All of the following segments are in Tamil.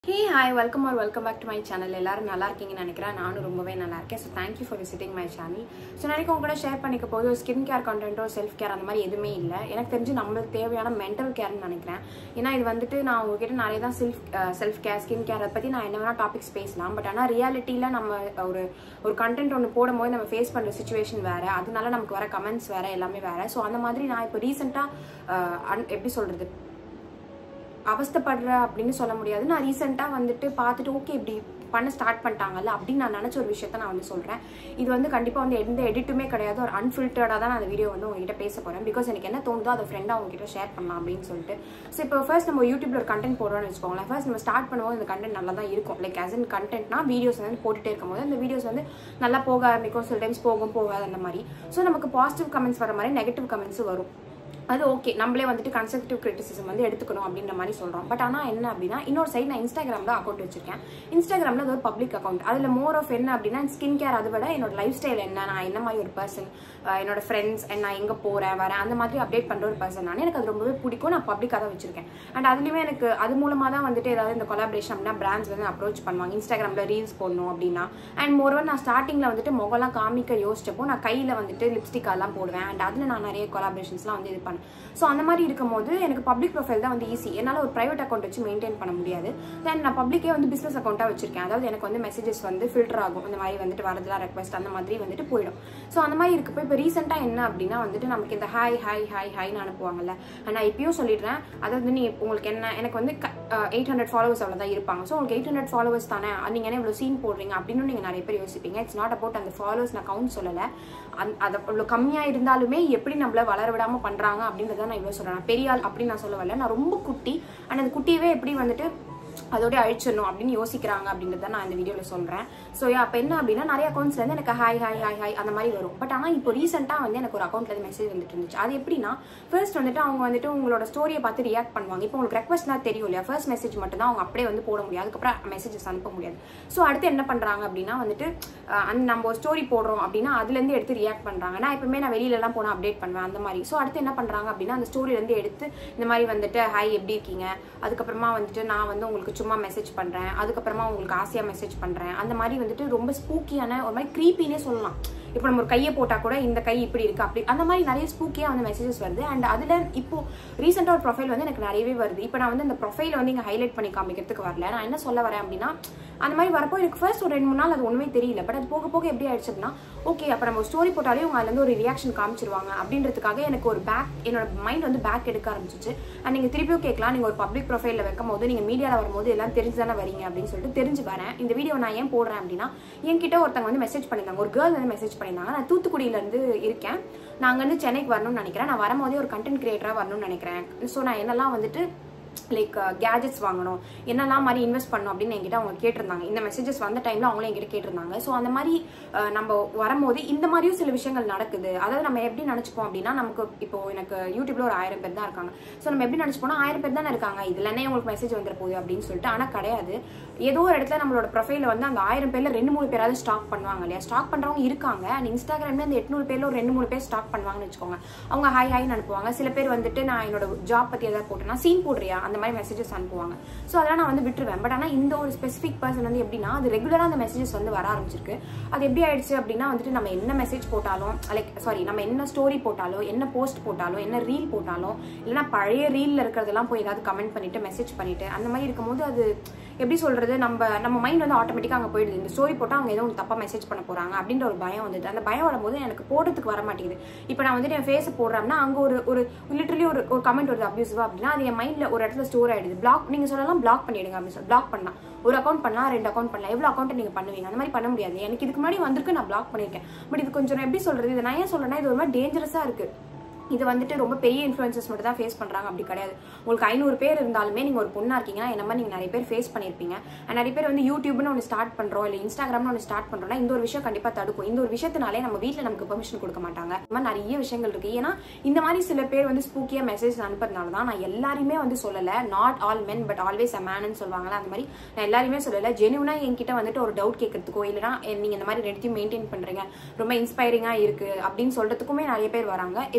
hey hi welcome are welcome back to my channel எல்லாரும் நல்லா இருக்கீங்கன்னு நினைக்கிறேன் நானும் ரொம்பவே நல்லா இருக்கேன் so thank you for visiting my channel so நாளைக்கு உங்க கூட ஷேர் பண்ணிக்க போது ஸ்கின் கேர் கண்டென்ட்டோ செல்ஃப் கேர் அந்த மாதிரி எதுவுமே இல்லை எனக்கு தெரிஞ்சு நம்மளுக்கு தேவையான மென்டல் கேர்னு நினைக்கிறேன் ஏன்னா இது வந்துட்டு நான் உங்ககிட்ட நிறைய தான் self self care skin care அதை பற்றி நான் என்ன வேணால் டாபிக்ஸ் பேசலாம் பட் ஆனால் ரியாலிட்டியில் நம்ம ஒரு ஒரு கண்டென்ட் ஒன்று போடும்போது நம்ம ஃபேஸ் பண்ணுற சுச்சுவேஷன் வேறு அதனால நமக்கு வர கமெண்ட்ஸ் வேறு எல்லாமே வேறு ஸோ அந்த மாதிரி நான் இப்போ ரீசெண்டாக எப்படி சொல்கிறது அவஸ்தைப்படுற அப்படின்னு சொல்ல முடியாது நான் ரீசெண்டாக வந்துட்டு பார்த்துட்டு ஓகே இப்படி பண்ண ஸ்டார்ட் பண்ணிட்டாங்கல்ல அப்படின்னு நான் நினச்ச ஒரு விஷயத்த நான் வந்து சொல்கிறேன் இது வந்து கண்டிப்பாக வந்து எந்த எடிட்டுமே கிடையாது ஒரு அன்ஃபில்டர்டாக தான் நான் அந்த வீடியோ வந்து உங்ககிட்ட பேச போகிறேன் பிகாஸ் எனக்கு என்ன தோணுதோ அதை ஃப்ரெண்டாக உங்ககிட்ட ஷேர் பண்ணலாம் அப்படின்னு சொல்லிட்டு ஸோ இப்போ ஃபர்ஸ்ட் நம்ம யூடியூப்ல ஒரு கண்டென்ட் போடுறோம்னு வச்சுக்கோங்களேன் ஃபர்ஸ்ட் நம்ம ஸ்டார்ட் பண்ணும்போது இந்த கண்டென்ட் நல்லா தான் இருக்கும் லைக் ஆஸ் இன் கண்டென்ட்னா வீடியோஸ் வந்து போட்டுட்டே இருக்கும்போது அந்த வீடியோஸ் வந்து நல்லா போக ஆரம்பிக்கும் சில டைம்ஸ் போகும் போகாது அந்த மாதிரி ஸோ நமக்கு பாசிட்டிவ் கமெண்ட்ஸ் வர மாதிரி நெகட்டிவ் கமெண்ட்ஸும் வரும் அது ஓகே நம்மளே வந்துட்டு கன்ஸ்ட்ரக்டிவ் கிரிட்டிசிசம் வந்து எடுத்துக்கணும் அப்படின்ற மாதிரி சொல்கிறோம் பட் ஆனால் என்ன அப்படின்னா இன்னொரு சைடு நான் இன்ஸ்டாகிராமில் அக்கௌண்ட் வச்சிருக்கேன் இன்ஸ்டாகிராமில் அது ஒரு பப்ளிக் அக்கௌண்ட் அதில் மோர் ஆஃப் என்ன அப்படின்னா ஸ்கின் கேர் அதை விட என்னோட லைஃப் ஸ்டைல் என்ன நான் என்ன மாதிரி ஒரு பர்சன் என்னோட ஃப்ரெண்ட்ஸ் நான் எங்கே போகிறேன் வரேன் அந்த மாதிரி அப்டேட் பண்ணுற ஒரு பர்சன் நான் எனக்கு அது ரொம்பவே பிடிக்கும் நான் பப்ளிக்காக தான் வச்சிருக்கேன் அண்ட் அதுலேயுமே எனக்கு அது மூலமாக தான் வந்துட்டு ஏதாவது இந்த கொலாபரேஷன் அப்படின்னா பிராண்ட்ஸ் வந்து அப்ரோச் பண்ணுவாங்க இன்ஸ்டாகிராமில் ரீல்ஸ் போடணும் அப்படின்னா அண்ட் மோரோவர் நான் ஸ்டார்டிங்கில் வந்துட்டு முகம்லாம் காமிக்க யோசிச்சப்போ நான் கையில் வந்துட்டு லிப்ஸ்டிக் எல்லாம் போடுவேன் அண்ட் அதில் நான் நிறைய கொலாபரேஷன்ஸ்லாம் வந்து இது பண்ணேன் ஸோ அந்த மாதிரி இருக்கும்போது எனக்கு பப்ளிக் ப்ரொஃபைல் தான் வந்து ஈஸி என்னால் ஒரு ப்ரைவேட் அக்கௌண்ட் வச்சு மெயின்டைன் பண்ண முடியாது தென் நான் பப்ளிக்கே வந்து பிஸ்னஸ் அக்கௌண்ட்டாக வச்சிருக்கேன் அதாவது எனக்கு வந்து மெசேஜஸ் வந்து ஃபில்டர் ஆகும் இந்த மாதிரி வந்துட்டு வரதுலாம் ரெக்வஸ்ட் அந்த மாதிரி வந்துட்டு போயிடும் ஸோ அந்த மாதிரி இருக்கப்போ இப்போ ரீசெண்டாக என்ன அப்படின்னா வந்துட்டு நமக்கு இந்த ஹாய் ஹாய் ஹாய் ஹாய்னு அனுப்புவாங்கல்ல நான் இப்பயும் சொல்லிடுறேன் அதாவது நீ உங்களுக்கு என்ன எனக்கு வந்து எயிட் ஹண்ட்ரட் ஃபாலோவர்ஸ் அவ்வளோதான் இருப்பாங்க ஸோ உங்களுக்கு எயிட் ஹண்ட்ரட் ஃபாலோவர்ஸ் தானே நீங்கள் என்ன இவ்வளோ சீன் போடுறீங்க அப்படின்னு நீங்கள் நிறைய பேர் யோசிப்பீங்க இட்ஸ் நாட் அபவுட் அந்த ஃபாலோவர்ஸ் நான் கவுண்ட் சொல்லலை அந் அது அவ்வளோ கம்மியாக இருந்தாலுமே எப்படி நம்மள வளர விடாமல் பண்ணுறாங்க அப்படின்றத நான் இவ்வளோ சொல்கிறேன் பெரிய ஆள் அப்படின்னு நான் சொல்ல வரல நான் ரொம்ப குட்டி அண்ட் அந்த குட்டியவே எப்படி வந்துட்டு அதோட அழிச்சிடணும் அப்படின்னு யோசிக்கிறாங்க அப்படின்றத நான் இந்த வீடியோவில் சொல்கிறேன் ஸோ அப்போ என்ன அப்படின்னா நிறைய அக்கௌண்ட்ஸ்லேருந்து எனக்கு ஹாய் ஹாய் ஹாய் ஹாய் அந்த மாதிரி வரும் பட் ஆனால் இப்போ ரீசெண்டாக வந்து எனக்கு ஒரு அக்கௌண்ட்லேருந்து மெசேஜ் வந்துட்டு இருந்துச்சு அது எப்படின்னா ஃபர்ஸ்ட் வந்துட்டு அவங்க வந்துட்டு உங்களோட ஸ்டோரியை பார்த்து ரியாக்ட் பண்ணுவாங்க இப்போ உங்களுக்கு ரெக்வஸ்ட்லாம் தெரியும் இல்லையா ஃபர்ஸ்ட் மெசேஜ் மட்டும் தான் அவங்க அப்படியே வந்து போட முடியாது அதுக்கப்புறம் மெசேஜஸ் அனுப்ப முடியாது ஸோ அடுத்து என்ன பண்ணுறாங்க அப்படின்னா வந்துட்டு அந்த நம்ம ஒரு ஸ்டோரி போடுறோம் அப்படின்னா அதுலேருந்து எடுத்து ரியாக்ட் பண்ணுறாங்க நான் எப்பவுமே நான் வெளியிலலாம் போனால் அப்டேட் பண்ணுவேன் அந்த மாதிரி ஸோ அடுத்து என்ன பண்ணுறாங்க அப்படின்னா அந்த ஸ்டோரியிலேருந்து எடுத்து இந்த மாதிரி வந்துட்டு ஹாய் எப்படி இருக்கீங்க அதுக்கப்புறமா வந்துட்டு நான் வந்து உங்களுக்கு சும்மா மெசேஜ் பண்ணுறேன் அதுக்கப்புறமா உங்களுக்கு ஆசையாக மெசேஜ் பண்ணுறேன் அந்த மாதிரி வந்துட்டு ரொம்ப ஸ்பூக்கியான ஒரு மாதிரி க்ரீப்பினே சொல்லலாம் இப்போ நம்ம ஒரு கையை போட்டால் கூட இந்த கை இப்படி இருக்கு அப்படி அந்த மாதிரி நிறைய ஸ்பூக்கியாக வந்து மெசேஜஸ் வருது அண்ட் அதில் இப்போ ரீசெண்டாக ஒரு ப்ரொஃபைல் வந்து எனக்கு நிறையவே வருது இப்போ நான் வந்து இந்த ப்ரொஃபைலை வந்து இங்கே ஹைலைட் பண்ணி காமிக்கிறதுக்கு வரல நான் என்ன சொல்ல வரேன் அப்படின்னா அந்த மாதிரி வரப்போ எனக்கு ஃபர்ஸ்ட் ஒரு ரெண்டு மூணு நாள் அது ஒன்றுமே தெரியல பட் அது போக போக எப்படி ஆயிடுச்சு அப்படின்னா ஓகே அப்போ நம்ம ஸ்டோரி போட்டாலே உங்க அதுலேருந்து ஒரு ரியாக்ஷன் காமிச்சிருவாங்க அப்படின்றதுக்காக எனக்கு ஒரு பேக் என்னோட மைண்ட் வந்து பேக் எடுக்க ஆரம்பிச்சிச்சு அண்ட் நீங்கள் திருப்பியும் கேட்கலாம் நீங்கள் ஒரு பப்ளிக் ப்ரொஃபைலில் வைக்கும் போது நீங்கள் மீடியாவில் வரும்போது எல்லாம் தெரிஞ்சு தானே வரீங்க அப்படின்னு சொல்லிட்டு தெரிஞ்சு வரேன் இந்த வீடியோ நான் ஏன் போடுறேன் அப்படின்னா என்கிட்ட ஒருத்தவங்க வந்து மெசேஜ் பண்ணியிருந்தாங்க ஒரு கேர்ள் வந்து மெசேஜ் பண்ணியிருந்தாங்க நான் தூத்துக்குடியிலேருந்து இருக்கேன் நாங்கள் வந்து சென்னைக்கு வரணும்னு நினைக்கிறேன் நான் வரும்போதே ஒரு கண்டென்ட் கிரியேட்டராக வரணும்னு நினைக்கிறேன் ஸோ நான் என்னெல்லாம் வந்துட்டு லைக் கேஜெட்ஸ் வாங்கணும் என்னெல்லாம் மாதிரி இன்வெஸ்ட் பண்ணணும் அப்படின்னு என்கிட்ட அவங்க கேட்டிருந்தாங்க இந்த மெசேஜஸ் வந்த டைம்ல அவங்களும் என்கிட்ட கேட்டிருந்தாங்க ஸோ அந்த மாதிரி நம்ம வரும்போது இந்த மாதிரியும் சில விஷயங்கள் நடக்குது அதாவது நம்ம எப்படி நினச்சிப்போம் அப்படின்னா நமக்கு இப்போ எனக்கு யூடியூப்ல ஒரு ஆயிரம் பேர் தான் இருக்காங்க ஸோ நம்ம எப்படி நினச்சிப்போம்னா ஆயிரம் பேர் தானே இருக்காங்க இதுலனே உங்களுக்கு மெசேஜ் வந்துட போகுது அப்படின்னு சொல்லிட்டு ஆனால் கிடையாது ஏதோ ஒரு இடத்துல நம்மளோட ப்ரொஃபைல வந்து அந்த ஆயிரம் பேர்ல ரெண்டு மூணு பேராவது ஸ்டாக் பண்ணுவாங்க இல்லையா ஸ்டாக் பண்றவங்க இருக்காங்க அண்ட் இன்ஸ்டாகிராம்ல அந்த எட்நூறு பேர்ல ஒரு ரெண்டு மூணு பேர் ஸ்டாக் பண்ணுவாங்கன்னு வச்சுக்கோங்க அவங்க ஹாய் ஹாய்னு அனுப்புவாங்க சில பேர் வந்துட்டு நான் என்னோட ஜாப் பத்தி ஏதாவது போட்டேன்னா சீன் போடுறியா அந்த மாதிரி மெசேஜஸ் அனுப்புவாங்க ஸோ அதெல்லாம் நான் வந்து விட்டுருவேன் பட் ஆனால் இந்த ஒரு ஸ்பெசிஃபிக் பர்சன் வந்து எப்படின்னா அது ரெகுலராக அந்த மெசேஜஸ் வந்து வர ஆரம்பிச்சிருக்கு அது எப்படி ஆயிடுச்சு அப்படின்னா வந்துட்டு நம்ம என்ன மெசேஜ் போட்டாலும் லைக் சாரி நம்ம என்ன ஸ்டோரி போட்டாலும் என்ன போஸ்ட் போட்டாலும் என்ன ரீல் போட்டாலும் இல்லைன்னா பழைய ரீல்ல இருக்கிறதெல்லாம் போய் ஏதாவது கமெண்ட் பண்ணிட்டு மெசேஜ் பண்ணிட்டு அந்த மாதிரி இருக்கும்போது அது எப்படி சொல்றது நம்ம நம்ம மைண்ட் வந்து ஆட்டோமேட்டிக்காக அங்கே போயிடுது இந்த ஸ்டோரி போட்டால் அவங்க ஏதோ தப்பாக மெசேஜ் பண்ண போறாங்க அப்படின்ற ஒரு பயம் வந்துட்டு அந்த பயம் வரும்போது எனக்கு போடுறதுக்கு வர மாட்டேங்குது இப்போ நான் வந்துட்டு என் ஃபேஸை போடுறேன்னா அங்கே ஒரு ஒரு லிட்டரலி ஒரு ஒரு கமெண்ட் வருது அப்யூசிவா அப்படின்னா அது என் மைண்ட்ல ஒரு இடத்துல ஸ்டோர் ஆயிடுது பிளாக் நீங்க சொல்லலாம் பிளாக் பண்ணிடுங்க அப்படின்னு சொல்லி பிளாக் பண்ணலாம் ஒரு அக்கௌண்ட் பண்ணலாம் ரெண்டு அக்கௌண்ட் பண்ணலாம் எவ்வளோ அக்கௌண்ட் நீங்க பண்ணுவீங்க அந்த மாதிரி பண்ண முடியாது எனக்கு இதுக்கு முன்னாடி வந்திருக்கு நான் பிளாக் பண்ணியிருக்கேன் பட் இது கொஞ்சம் எப்படி சொல்றது இது நான் ஏன் சொல்றேன்னா இது ஒரு மாதிரி டேஞ்சரஸா இருக்கு இது வந்துட்டு ரொம்ப பெரிய இன்ஃப்ளூயன்சஸ் மட்டும் தான் ஃபேஸ் பண்ணுறாங்க அப்படி கிடையாது உங்களுக்கு ஐநூறு பேர் இருந்தாலுமே நீங்கள் ஒரு பொண்ணாக இருக்கீங்கன்னா என்ன மாதிரி நீங்கள் நிறைய பேர் ஃபேஸ் பண்ணியிருப்பீங்க அண்ட் நிறைய பேர் வந்து யூடியூப்னு ஒன்று ஸ்டார்ட் பண்ணுறோம் இல்லை இன்ஸ்டாகிராம்னு ஒன்று ஸ்டார்ட் பண்ணுறோம்னா இந்த ஒரு விஷயம் கண்டிப்பாக தடுக்கும் இந்த ஒரு விஷயத்தினாலே நம்ம வீட்டில் நமக்கு பெர்மிஷன் கொடுக்க மாட்டாங்க இந்த மாதிரி நிறைய விஷயங்கள் இருக்குது ஏன்னா இந்த மாதிரி சில பேர் வந்து ஸ்பூக்கியாக மெசேஜ் அனுப்புறதுனால தான் நான் எல்லாருமே வந்து சொல்லலை not all men but always a man சொல்லுவாங்களா அந்த மாதிரி நான் எல்லாருமே சொல்லலை ஜெனுவனா என்கிட்ட வந்துட்டு ஒரு டவுட் கேட்கறதுக்கோ இல்லைனா நீங்கள் இந்த மாதிரி ரெண்டுத்தையும் மெயின்டைன் பண்ணுறீங்க ரொம்ப இன்ஸ்பைரிங்காக இருக்குது அப்படின்னு சொல்கிறதுக்குமே நிறைய பேர் வராங்க irrespective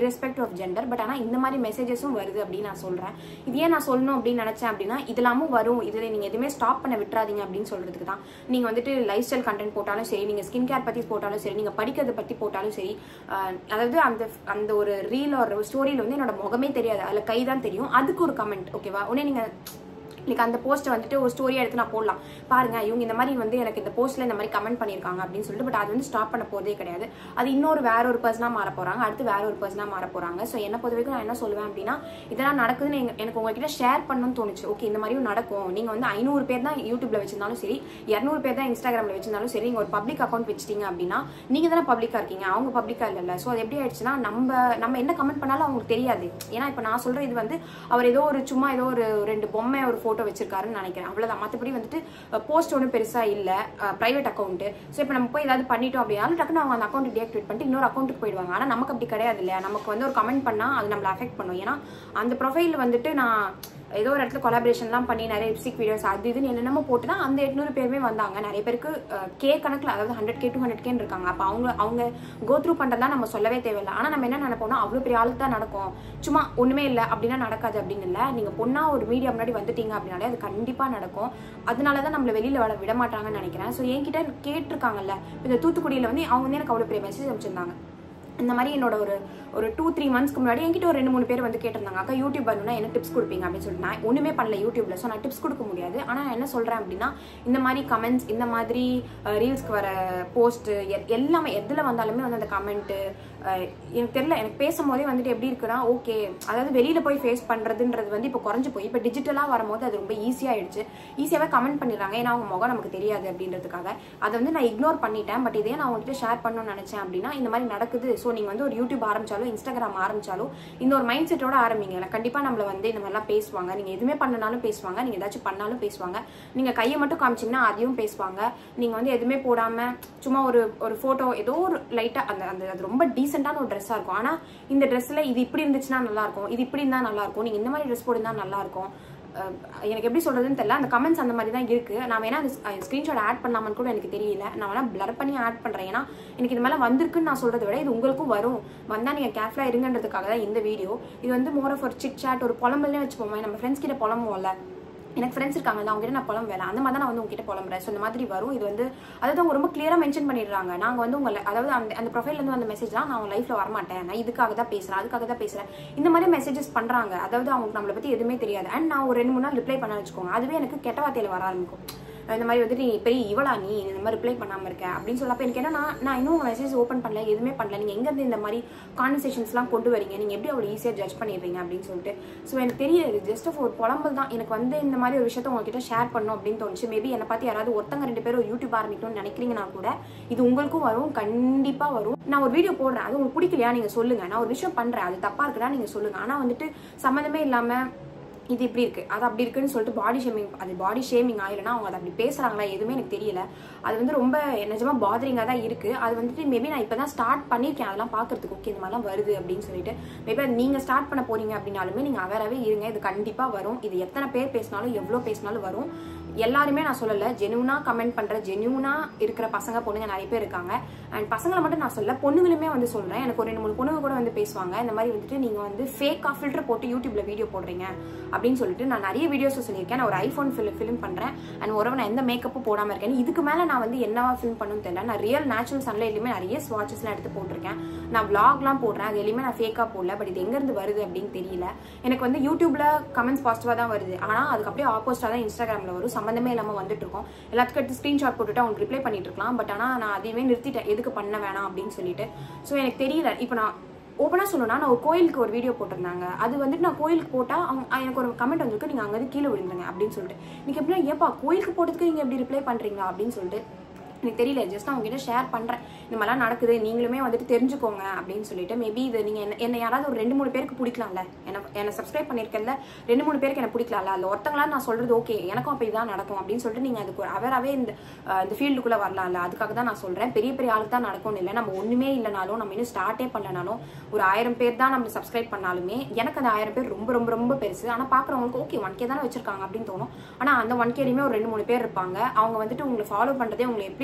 irrespective of gender but ஆனால் இந்த மாதிரி மெசேஜஸும் வருது அப்படின்னு நான் சொல்கிறேன் இது ஏன் நான் சொல்லணும் அப்படின்னு நினச்சேன் அப்படின்னா இதெல்லாமும் வரும் இதில் நீங்கள் எதுவுமே ஸ்டாப் பண்ண விட்டுறாதீங்க அப்படின்னு சொல்கிறதுக்கு தான் நீங்கள் வந்துட்டு லைஃப் ஸ்டைல் கண்டென்ட் போட்டாலும் சரி நீங்கள் ஸ்கின் கேர் பற்றி போட்டாலும் சரி நீங்கள் படிக்கிறத பற்றி போட்டாலும் சரி ஆஹ் அதாவது அந்த அந்த ஒரு ரீல் ஒரு ஸ்டோரியில் வந்து என்னோட முகமே தெரியாது அதில் கை தான் தெரியும் அதுக்கு ஒரு கமெண்ட் ஓகேவா உடனே நீங்கள் லைக் அந்த போஸ்ட்டை வந்துட்டு ஒரு ஸ்டோரியாக எடுத்து நான் போடலாம் பாருங்க இவங்க இந்த மாதிரி வந்து எனக்கு இந்த போஸ்ட்ல இந்த மாதிரி கமெண்ட் பண்ணியிருக்காங்க அப்படின்னு சொல்லிட்டு பட் அது வந்து ஸ்டாப் பண்ண போதே கிடையாது அது இன்னொரு வேற ஒரு பர்சனாக மாற போறாங்க அடுத்து வேற ஒரு பர்சனாக மாற போறாங்க ஸோ என்ன பொறுத்த வரைக்கும் நான் என்ன சொல்லுவேன் அப்படின்னா இதெல்லாம் நடக்குதுன்னு எங்க- எனக்கு உங்ககிட்ட ஷேர் பண்ணணும்னு தோணுச்சு ஓகே இந்த மாதிரியும் நடக்கும் நீங்க வந்து ஐநூறு பேர் தான் யூடியூப்ல வச்சிருந்தாலும் சரி இரநூறு பேர் தான் இன்ஸ்டாகிராம்ல வச்சிருந்தாலும் சரி நீங்க ஒரு பப்ளிக் அக்கௌண்ட் வச்சிட்டீங்க அப்படின்னா நீங்க தானே பப்ளிக்கா இருக்கீங்க அவங்க பப்ளிக்கா இல்லைல்ல ஸோ அது எப்படி ஆயிடுச்சுன்னா நம்ம நம்ம என்ன கமெண்ட் பண்ணாலும் அவங்களுக்கு தெரியாது ஏன்னா இப்போ நான் சொல்ற இது வந்து அவர் ஏதோ ஒரு சும்மா ஏதோ ஒரு ரெண்டு பொம்மை ஒரு போட்டோ வச்சிருக்காருன்னு நினைக்கிறேன் அவ்வளவுதான் மற்றபடி வந்துட்டு போஸ்ட் ஒன்றும் பெருசா இல்ல பிரைவேட் அக்கௌண்ட் ஸோ இப்போ நம்ம போய் ஏதாவது பண்ணிட்டோம் அப்படின்னாலும் டக்குன்னு அவங்க அந்த அக்கௌண்ட் டீஆக்டிவேட் பண்ணிட்டு இன்னொரு அக்கௌண்ட்டுக்கு போயிடுவாங்க ஆனா நமக்கு அப்படி கிடையாது இல்லையா நமக்கு வந்து ஒரு கமெண்ட் பண்ணா அது நம்மள அஃபெக்ட் பண்ணும் ஏன்னா அந்த ப்ரொஃபைல் வந்துட்டு நான் ஏதோ ஒரு இடத்துல கொலாபரேஷன்லாம் பண்ணி நிறைய லிப்ஸ்டிக் வீடியோஸ் அது இதுன்னு என்னென்னமோ போட்டு தான் அந்த எட்நூறு பேருமே வந்தாங்க நிறைய பேருக்கு கே கணக்கில் அதாவது ஹண்ட்ரட் கே டூ ஹண்ட்ரட் கேன்னு இருக்காங்க அப்போ அவங்க அவங்க கோ த்ரூ பண்ணுறதா நம்ம சொல்லவே தேவையில்லை ஆனால் நம்ம என்ன நினைப்போம்னா அவ்வளோ பெரிய ஆளுக்கு தான் நடக்கும் சும்மா ஒன்றுமே இல்லை அப்படின்னா நடக்காது அப்படின்னு இல்லை நீங்கள் பொண்ணா ஒரு மீடியா முன்னாடி வந்துட்டீங்க அப்படின்னாலே அது கண்டிப்பாக நடக்கும் அதனால தான் நம்மளை வெளியில் வர விட மாட்டாங்கன்னு நினைக்கிறேன் ஸோ என்கிட்ட கேட்டிருக்காங்கல்ல இப்ப இந்த தூத்துக்குடியில் வந்து அவங்க வந்து எனக்கு அவ்வளோ பெரிய மெசேஜ் அனுப்பிச்சிருந்தாங்க இந்த மாதிரி என்னோட ஒரு ஒரு டூ த்ரீ மந்த்ஸ்க்கு முன்னாடி என்கிட்ட ஒரு ரெண்டு மூணு பேர் வந்து கேட்டிருந்தாங்க அக்கா யூடியூப் வரணும்னா என்ன டிப்ஸ் கொடுப்பீங்க அப்படின்னு சொல்லிட்டு நான் ஒன்றுமே பண்ணல யூடியூப்ல ஸோ நான் டிப்ஸ் கொடுக்க முடியாது ஆனால் நான் என்ன சொல்கிறேன் அப்படின்னா இந்த மாதிரி கமெண்ட்ஸ் இந்த மாதிரி ரீல்ஸ்க்கு வர போஸ்ட் எல்லாமே எதில் வந்தாலுமே வந்து அந்த கமெண்ட்டு எனக்கு தெரியல எனக்கு பேசும்போதே வந்துட்டு எப்படி இருக்குன்னா ஓகே அதாவது வெளியில் போய் ஃபேஸ் பண்ணுறதுன்றது வந்து இப்போ குறைஞ்சு போய் இப்போ டிஜிட்டலாக வரும்போது அது ரொம்ப ஈஸியாகிடுச்சு ஈஸியாகவே கமெண்ட் பண்ணிடுறாங்க ஏன்னா அவங்க முகம் நமக்கு தெரியாது அப்படின்றதுக்காக அதை வந்து நான் இக்னோர் பண்ணிட்டேன் பட் இதே நான் உங்ககிட்ட ஷேர் பண்ணணும்னு நினச்சேன் அப்படின்னா இந்த மாதிரி நடக்குது ஸோ நீங்கள் வந்து ஒரு யூடியூப் ஆரம்பிச்சாலும் இன்ஸ்டாகிராம் ஆரம்பிச்சாலும் இந்த ஒரு மைண்ட் செட்டோட ஆரம்பிங்க கண்டிப்பாக நம்மள வந்து இந்த மாதிரிலாம் பேசுவாங்க நீங்கள் எதுவுமே பண்ணனாலும் பேசுவாங்க நீங்கள் ஏதாச்சும் பண்ணாலும் பேசுவாங்க நீங்கள் கையை மட்டும் காமிச்சிங்கன்னா அதையும் பேசுவாங்க நீங்கள் வந்து எதுவுமே போடாமல் சும்மா ஒரு ஒரு ஃபோட்டோ ஏதோ ஒரு லைட்டாக அந்த அந்த அது ரொம்ப டீசெண்டான ஒரு ட்ரெஸ்ஸாக இருக்கும் ஆனால் இந்த ட்ரெஸ்ஸில் இது இப்படி இருந்துச்சுன்னா நல்லா இருக்கும் இது இப்படி இருந்தால் நல்லா இருக்கும் நீங்கள் இந்த மாதிரி ட்ரெஸ் போட்டிருந்தா நல்லா இருக்கும் அஹ் எனக்கு எப்படி சொல்றதுன்னு தெரியல அந்த கமெண்ட்ஸ் அந்த மாதிரி தான் இருக்கு நான் வேணா அந்த ஸ்கிரீன்ஷாட் ஆட் பண்ணலாமான்னு கூட எனக்கு தெரியல நான் வேணா பிளர் பண்ணி ஆட் பண்றேன் ஏன்னா எனக்கு இது மேல வந்திருக்குன்னு நான் சொல்றதை விட இது உங்களுக்கும் வரும் வந்தா நீங்க கேர்ஃபுல்லா இருங்கன்றதுக்காக தான் இந்த வீடியோ இது வந்து மோர் ஆஃப் ஒரு சிட் சாட் ஒரு புலம்பல்னே வச்சுப்போமே நம்ம ஃப்ரெண்ட்ஸ் கிட்ட புலம்புவோம்ல எனக்கு ஃப்ரெண்ட்ஸ் இருக்காங்க அவங்க கிட்ட நான் புலம்புவேன் அந்த மாதிரி தான் நான் வந்து உங்ககிட்ட புலம்புறேன் ஸோ இந்த மாதிரி வரும் இது வந்து அதாவது அவங்க ரொம்ப கிளியரா மென்ஷன் பண்ணிடுறாங்க நாங்க வந்து உங்களை அதாவது அந்த அந்த ப்ரொஃபைல்ல இருந்து வந்த மெசேஜ்லாம் நான் உங்க லைஃப்ல வரமாட்டேன் நான் இதுக்காக தான் பேசுறேன் அதுக்காக தான் பேசுறேன் இந்த மாதிரி மெசேஜஸ் பண்றாங்க அதாவது அவங்களுக்கு நம்மளை பத்தி எதுவுமே தெரியாது அண்ட் நான் ஒரு ரெண்டு மூணு நாள் ரிப்ளை பண்ண வச்சுக்கோங்க அதுவே எனக்கு கெட்ட வார்த்தையில வர ஆரம்பிக்கும் இந்த மாதிரி வந்துட்டு நீ பெரிய இவளா நீ இந்த மாதிரி ரிப்ளை பண்ணாம இருக்க அப்படின்னு சொல்லப்ப எனக்கு என்னன்னா நான் இன்னும் உங்க மெசேஜ் ஓப்பன் பண்ணல எதுவுமே பண்ணல நீங்க எங்க இருந்து இந்த மாதிரி கான்வர்சேஷன்ஸ்லாம் கொண்டு வரீங்க நீங்க எப்படி அவ்வளவு ஈஸியா ஜட்ஜ் பண்ணிடுறீங்க அப்படின்னு சொல்லிட்டு ஸோ எனக்கு தெரியாது ஜஸ்ட் ஒரு புலம்பல் தான் எனக்கு வந்து இந்த மாதிரி ஒரு விஷயத்த உங்ககிட்ட ஷேர் பண்ணும் அப்படின்னு தோணுச்சு மேபி என்னை பார்த்து யாராவது ஒருத்தங்க ரெண்டு பேரும் யூடியூப் ஆரம்பிக்கணும்னு நினைக்கிறீங்கன்னா கூட இது உங்களுக்கும் வரும் கண்டிப்பா வரும் நான் ஒரு வீடியோ போடுறேன் அது உங்களுக்கு பிடிக்கலையா நீங்க சொல்லுங்க நான் ஒரு விஷயம் பண்றேன் அது தப்பா இருக்குதா நீங்க சொல்லுங்க ஆனா வந்துட்டு சம்மந்தமே இல்லாம இது இப்படி இருக்கு அது அப்படி இருக்குன்னு சொல்லிட்டு பாடி ஷேமிங் அது பாடி ஷேமிங் ஆயிலனா அவங்க அதை அப்படி பேசுறாங்களா எதுவுமே எனக்கு தெரியல அது வந்து ரொம்ப நிஜமா பாதரிங்கா தான் இருக்கு அது வந்துட்டு மேபி நான் இப்பதான் ஸ்டார்ட் பண்ணிருக்கேன் அதெல்லாம் பாக்குறதுக்கு ஓகே இந்த மாதிரிலாம் வருது அப்படின்னு சொல்லிட்டு மேபி நீங்க ஸ்டார்ட் பண்ண போறீங்க அப்படின்னாலுமே நீங்க அவேராவே இருங்க இது கண்டிப்பா வரும் இது எத்தனை பேர் பேசினாலும் எவ்வளவு பேசினாலும் வரும் எல்லாருமே நான் சொல்லல ஜெனுவனா கமெண்ட் பண்ற ஜெனுவனா இருக்கிற பசங்க பொண்ணுங்க நிறைய பேர் இருக்காங்க அண்ட் பசங்களை மட்டும் நான் சொல்ல பொண்ணுங்களுமே வந்து சொல்றேன் எனக்கு ஒரு ரெண்டு மூணு பொண்ணுங்க கூட வந்து பேசுவாங்க இந்த மாதிரி வந்துட்டு நீங்க வந்து ஃபேக்கா ஃபில்டர் போட்டு யூடியூப்ல வீடியோ போடுறீங்க அப்படின்னு சொல்லிட்டு நான் நிறைய வீடியோஸ் சொல்லியிருக்கேன் நான் ஒரு ஐஃபோன் ஃபில் ஃபிலிம் பண்றேன் அண்ட் ஒரு நான் எந்த மேக்கப்பும் போடாம இருக்கேன் இதுக்கு மேல நான் வந்து என்னவா ஃபிலிம் பண்ணணும்னு தெரியல நான் ரியல் நேச்சுரல் சன்லைட்லயுமே நிறைய ஸ்வாட்சஸ்லாம் எடுத்து போட்டிருக்கேன் நான் vlogலாம் போடுறேன் அது எதுவுமே நான் ஃபேக்கா போடல பட் இது எங்க இருந்து வருது அப்படின்னு தெரியல எனக்கு வந்து யூடியூப்ல கமெண்ட்ஸ் பாசிட்டிவா தான் வருது ஆனா அதுக்கு அப்படியே ஆப்போசிட்டா தான் இன்ஸ்டாகிராம்ல வரும் சம்பந்தமே இல்லாம வந்துட்டு இருக்கோம் எல்லாத்துக்கும் எடுத்து ஸ்கிரீன்ஷாட் போட்டுட்டு அவங்க ரிப்ளை பண்ணிட்டு இருக்கலாம் பட் ஆனா நான் அதையுமே நிறுத்திட்டேன் எதுக்கு பண்ண வேணாம் அப்படின்னு சொல்லிட்டு ஸோ எனக்கு தெரியல இப்போ நான் ஓப்பனாக சொல்லணும்னா நான் ஒரு கோயிலுக்கு ஒரு வீடியோ போட்டிருந்தாங்க அது வந்துட்டு நான் கோயிலுக்கு போட்டால் அவங்க ஆ, எனக்கு ஒரு கமெண்ட் வந்திருக்கு நீங்கள் அங்கே கீழே விழுந்துருங்க அப்படின்னு சொல்லிட்டு நீங்கள் எப்படின்னா ஏப்பா கோயிலுக்கு போட்டதுக்கு நீங்கள் எப்படி ரிப்ளை பண்ணுறீங்களா அப்படின்னு சொல்லிட்டு எனக்கு தெரியல ஜஸ்ட் நான் உங்ககிட்ட ஷேர் பண்ணுறேன் இந்த மாதிரிலாம் நடக்குது நீங்களுமே வந்துட்டு தெரிஞ்சுக்கோங்க அப்படின்னு சொல்லிட்டு மேபி இது நீங்கள் என்ன என்ன யாராவது ஒரு ரெண்டு மூணு பேருக்கு பிடிக்கலாம்ல என்ன என்னை சப்ஸ்கிரைப் பண்ணியிருக்கல ரெண்டு மூணு பேருக்கு எனக்கு பிடிக்கலாம்ல அதில் ஒருத்தங்களா நான் சொல்கிறது ஓகே எனக்கும் அப்போ இதான் நடக்கும் அப்படின்னு சொல்லிட்டு நீங்கள் அதுக்கு ஒரு அவராகவே இந்த அஹ், இந்த ஃபீல்டுக்குள்ளே வரலாம்ல அதுக்காக தான் நான் சொல்கிறேன் பெரிய பெரிய ஆளுக்கு தான் நடக்கும்னு இல்லை நம்ம ஒன்றுமே இல்லைனாலும் நம்ம இன்னும் ஸ்டார்ட்டே பண்ணலனாலும் ஒரு ஆயிரம் பேர் தான் நம்ம சப்ஸ்கிரைப் பண்ணாலுமே எனக்கு அந்த ஆயிரம் பேர் ரொம்ப ரொம்ப ரொம்ப பெருசு ஆனால் பார்க்குறவங்களுக்கு ஓகே ஒன் கே தானே வச்சிருக்காங்க அப்படின்னு தோணும் ஆனால் அந்த ஒன் கேலையுமே ஒரு ரெண்டு மூணு பேர் இருப்பாங்க அவங்க வந்துட்டு உங்களை ஃபாலோ பண்ணுறதே உங்களை எப்படி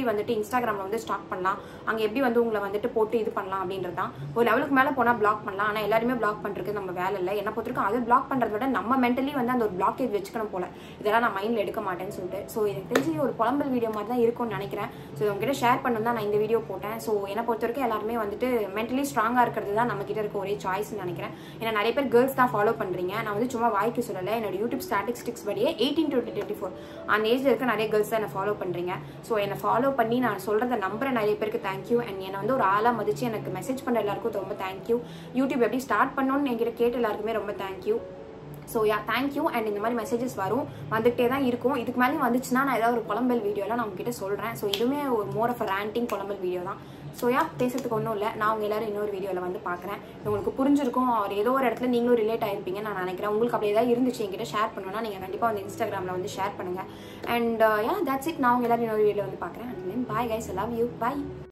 வந்துட்டு இன்ஸ்டாகிராமில் வந்து ஸ்டாக் பண்ணலாம் அங்கே எப்படி வந்து உங்களை வந்துட்டு போட்டு இது பண்ணலாம் அப்படின்றது தான் ஒரு லெவலுக்கு மேலே போனால் பிளாக் பண்ணலாம் ஆனால் எல்லாருமே பிளாக் பண்ணுறது நம்ம வேலை இல்லை என்ன பொறுத்திருக்கும் அது பிளாக் பண்ணுறத விட நம்ம மென்டலி வந்து அந்த ஒரு பிளாக்கேஜ் வச்சுக்கணும் போல இதெல்லாம் நான் மைண்டில் எடுக்க மாட்டேன்னு சொல்லிட்டு ஸோ எனக்கு தெரிஞ்சு ஒரு புலம்பல் வீடியோ மாதிரி தான் இருக்கும்னு நினைக்கிறேன் ஸோ உங்ககிட்ட ஷேர் பண்ணணும் தான் நான் இந்த வீடியோ போட்டேன் ஸோ என்னை பொறுத்த வரைக்கும் எல்லாருமே வந்துட்டு மென்டலி ஸ்ட்ராங்காக இருக்கிறது தான் நம்ம கிட்ட இருக்க ஒரே சாய்ஸ்னு நினைக்கிறேன் ஏன்னா நிறைய பேர் கேர்ள்ஸ் தான் ஃபாலோ பண்ணுறீங்க நான் வந்து சும்மா வாய்க்கு சொல்லலை என்னோட யூடியூப் ஸ்டாட்டிஸ்டிக்ஸ் படியே எயிட்டீன் டு டுவெண்ட்டி ஃபோர் அந்த ஏஜ்ல இருக்க நிறைய கேர்ள்ஸ் தான் என்னை ஃபாலோ பண்ணுறீங்க ஸோ என்னை ஃபாலோ பண்ணி நான் சொல்கிறத நம்புற நிறைய பேருக்கு தேங்க்யூ அண்ட் என்னை வந்து ஒரு ஆளாக மதிச்சு எனக்கு மெசேஜ் பண்ணுற எல்லாருக்கும் ரொம்ப தேங்க்யூ யூடியூப் எப்படி ஸ்டார்ட் பண்ணணும்னு என்கிட்ட கேட்ட எல்லாருக்குமே ரொம்ப thank you so yeah thank you and இந்த மாதிரி மெசேஜஸ் வரும் வந்துகிட்டே தான் இருக்கும் இதுக்கு மேலே வந்துச்சுன்னா நான் ஏதாவது ஒரு புலம்பல் வீடியோலாம் நான் உங்ககிட்ட சொல்கிறேன் ஸோ இதுவுமே ஒரு மோர் ஆஃப் ரேண்டிங் புலம்பல் வீடியோ தான் ஸோ யா பேசுறதுக்கு ஒன்றும் இல்லை நான் உங்க எல்லாரும் இன்னொரு வீடியோவில் வந்து பார்க்குறேன் உங்களுக்கு புரிஞ்சிருக்கும் அவர் ஏதோ ஒரு இடத்துல நீங்களும் ரிலேட் ஆயிருப்பீங்க நான் நினைக்கிறேன் உங்களுக்கு அப்படி ஏதாவது இருந்துச்சு என்கிட்ட ஷேர் பண்ணணும்னா நீங்கள் கண்டிப்பாக வந்து இன்ஸ்டாகிராமில் வந்து ஷேர் பண்ணுங்கள் அண்ட் யா தட்ஸ் இட் நான் உங்க எல்லாரும் இன்னொரு வீடியோ வந்து பார்க்குறேன் and bye guys love you bye